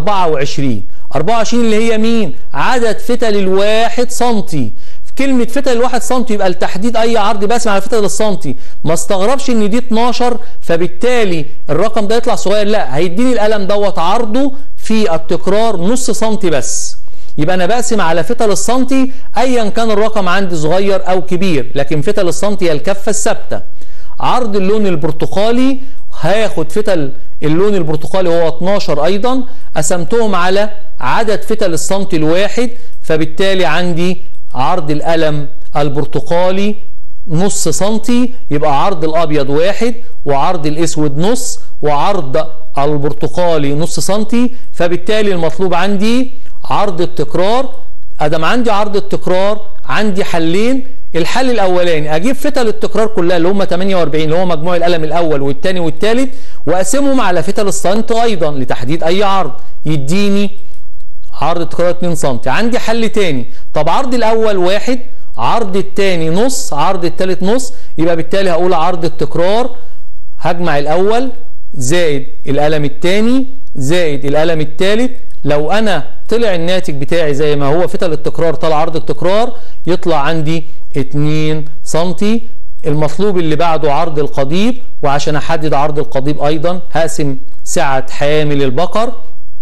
24 24 اللي هي مين عدد فتل الواحد سنتي كلمة فتل الواحد سنتي يبقى لتحديد أي عرض بقسم على فتل السنتي ما استغربش إن دي 12 فبالتالي الرقم ده يطلع صغير لا هيديني القلم دوت عرضه في التكرار نص سنتي بس يبقى انا بقسم على فتل السنتي ايا كان الرقم عندي صغير او كبير لكن فتل السنتي هي الكفه الثابته عرض اللون البرتقالي هاخد فتل اللون البرتقالي هو 12 ايضا قسمتهم على عدد فتل السنتي الواحد فبالتالي عندي عرض القلم البرتقالي نص سنتي يبقى عرض الابيض واحد وعرض الاسود نص وعرض البرتقالي نص سنتي فبالتالي المطلوب عندي عرض التكرار ادم عندي عرض التكرار عندي حلين الحل الاولاني اجيب فتل التكرار كلها اللي هم 48 اللي هو مجموع القلم الاول والثاني والثالث واقسمهم على فتل السنت ايضا لتحديد اي عرض يديني عرض التكرار 2 سم عندي حل تاني طب عرض الاول واحد عرض الثاني نص عرض الثالث نص يبقى بالتالي هقول عرض التكرار هجمع الاول زائد القلم الثاني زائد القلم الثالث لو انا طلع الناتج بتاعي زي ما هو فتل التكرار طلع عرض التكرار يطلع عندي 2 سم المطلوب اللي بعده عرض القضيب وعشان احدد عرض القضيب ايضا هقسم سعة حامل البقر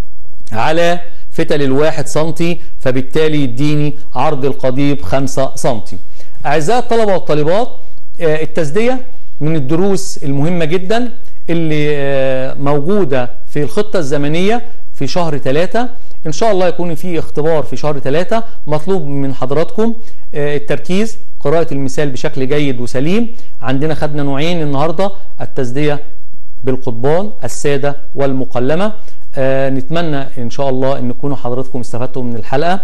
على فتل الواحد سنتي فبالتالي يديني عرض القضيب 5 سنتي اعزائي الطلبة والطالبات التسدية من الدروس المهمة جدا اللي موجودة في الخطة الزمنية في شهر ثلاثة ان شاء الله يكون في اختبار في شهر ثلاثة مطلوب من حضراتكم التركيز قراءة المثال بشكل جيد وسليم عندنا خدنا نوعين النهاردة التسدية بالقضبان السادة والمقلمة آه نتمنى ان شاء الله ان تكونوا حضراتكم استفدتوا من الحلقة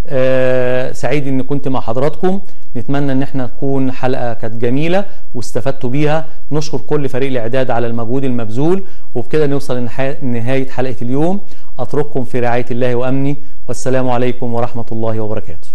آه سعيد ان كنت مع حضراتكم نتمنى ان احنا تكون حلقة كانت جميلة واستفدتوا بيها نشكر كل فريق الاعداد على المجهود المبذول وبكده نوصل لنهاية حلقة اليوم اترككم في رعاية الله وامني والسلام عليكم ورحمة الله وبركاته